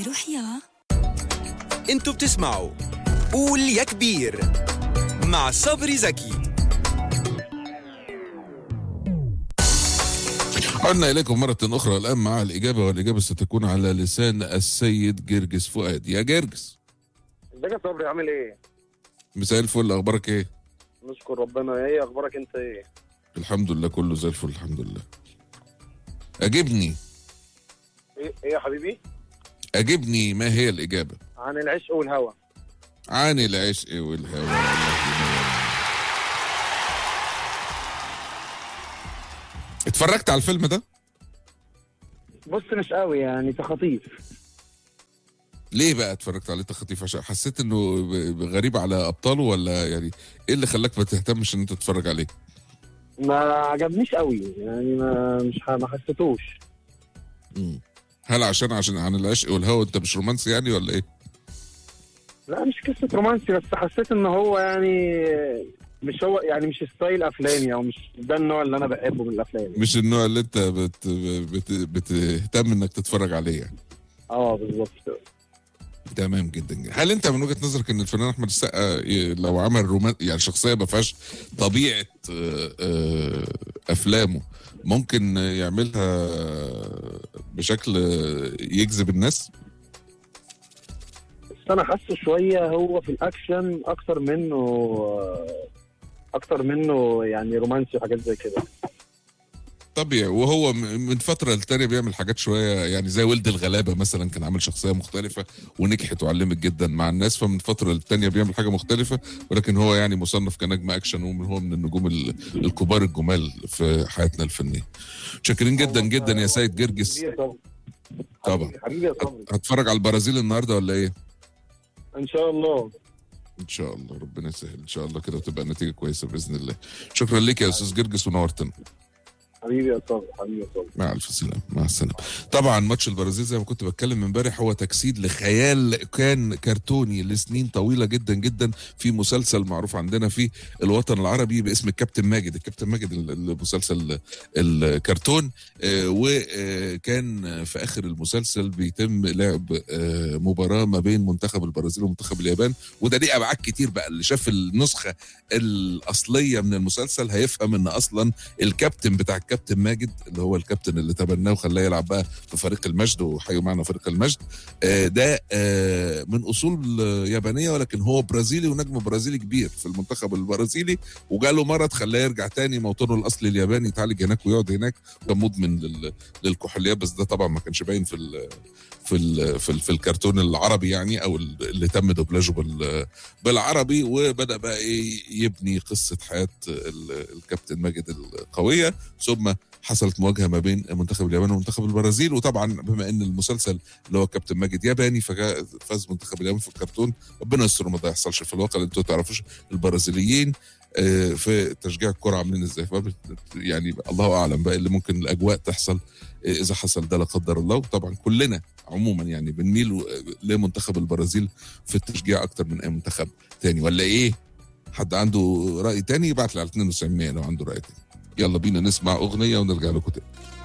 روح يا انتوا بتسمعوا قول يا كبير مع صبري زكي عدنا إليكم مرة أخرى الآن مع الإجابة والإجابة ستكون على لسان السيد جرجس فؤاد يا جرجس ازيك يا صبري عامل ايه؟ مساء الفل أخبارك إيه؟ نشكر ربنا ايه اخبارك انت ايه؟ الحمد لله كله زي الفل الحمد لله أجبني ايه, إيه يا حبيبي؟ أجبني ما هي الإجابة عن العشق والهوى عن العشق والهوى اتفرجت على الفيلم ده؟ بص مش قوي يعني تخاطيف ليه بقى اتفرجت عليه تخطيف عشان حسيت انه ب- غريب على ابطاله ولا يعني ايه اللي خلاك ما تهتمش ان انت تتفرج عليه؟ ما عجبنيش قوي يعني ما مش ح- ما حسيتوش مم. هل عشان عشان عن العشق والهوى انت مش رومانسي يعني ولا ايه؟ لا مش قصه رومانسي بس حسيت ان هو يعني مش هو يعني مش ستايل افلامي او مش ده النوع اللي انا بحبه من الافلام مش النوع اللي انت بت بت بتهتم انك تتفرج عليه يعني اه بالظبط تمام جدا جدا. هل انت من وجهه نظرك ان الفنان احمد السقا ي- لو عمل رومان يعني شخصيه ما فيهاش طبيعه آه، آه، افلامه ممكن يعملها بشكل يجذب الناس؟ بس انا حاسه شويه هو في الاكشن اكتر منه اكتر منه يعني رومانسي وحاجات زي كده طبيعي وهو م- من فترة للتانية بيعمل حاجات شوية يعني زي ولد الغلابة مثلا كان عامل شخصية مختلفة ونجحت وعلمت جدا مع الناس فمن فترة للتانية بيعمل حاجة مختلفة ولكن هو يعني مصنف كنجم أكشن ومن هو من النجوم ال- الكبار الجمال في حياتنا الفنية شاكرين جدا جدا يا سيد جرجس حبيبي يا صبري. طبعا. حبيبي يا صبري هتفرج على البرازيل النهاردة ولا إيه؟ ان شاء الله إن شاء الله ربنا يسهل إن شاء الله كده وتبقى النتيجة كويسة بإذن الله شكرا لك يا أستاذ جرجس ونورتنا حبيبي يا صبري حبيبي يا صبري مع الف سلامه مع السلامه طبعا ماتش البرازيل زي ما كنت بتكلم امبارح هو تجسيد لخيال كان كرتوني لسنين طويله جدا جدا في مسلسل معروف عندنا في الوطن العربي باسم الكابتن ماجد الكابتن ماجد ال- المسلسل الكرتون آه، وكان في اخر المسلسل بيتم لعب آه، مباراه ما بين منتخب البرازيل ومنتخب اليابان وده ليه ابعاد كتير بقى اللي شاف النسخه الاصليه من المسلسل هيفهم ان اصلا الكابتن بتاع الكابتن ماجد اللي هو الكابتن اللي تبناه وخلاه يلعب بقى في فريق المجد وحيوا معنا فريق المجد آه، ده آه، من اصول آه، يابانيه ولكن هو برازيلي ونجم برازيلي كبير في المنتخب البرازيلي وجاله مرض خلاه يرجع تاني موطنه الاصلي الياباني يتعالج هناك ويقعد هناك كان مدمن لل- للكحوليات بس ده طبعا ما كانش باين في ال في ال في, ال في الكرتون العربي يعني او ال- اللي تم دوبلاجه بال بالعربي وبدا بقى ايه يبني قصه حياه ال- الكابتن ماجد القويه ثم حصلت مواجهه ما بين منتخب اليابان ومنتخب البرازيل وطبعا بما ان المسلسل اللي هو كابتن ماجد ياباني ففاز منتخب اليابان في الكرتون ربنا يستر ما ده يحصلش في الواقع اللي انتوا تعرفوش البرازيليين آه، في تشجيع الكره عاملين ازاي فبت- يعني الله اعلم بقى اللي ممكن الاجواء تحصل آه، اذا حصل ده لا قدر الله وطبعا كلنا عموما يعني بنميل آه، لمنتخب البرازيل في التشجيع اكتر من اي منتخب تاني ولا ايه؟ حد عنده راي تاني يبعت لي على 92 لو عنده راي تاني يلا بينا نسمع اغنيه ونرجع لكم تاني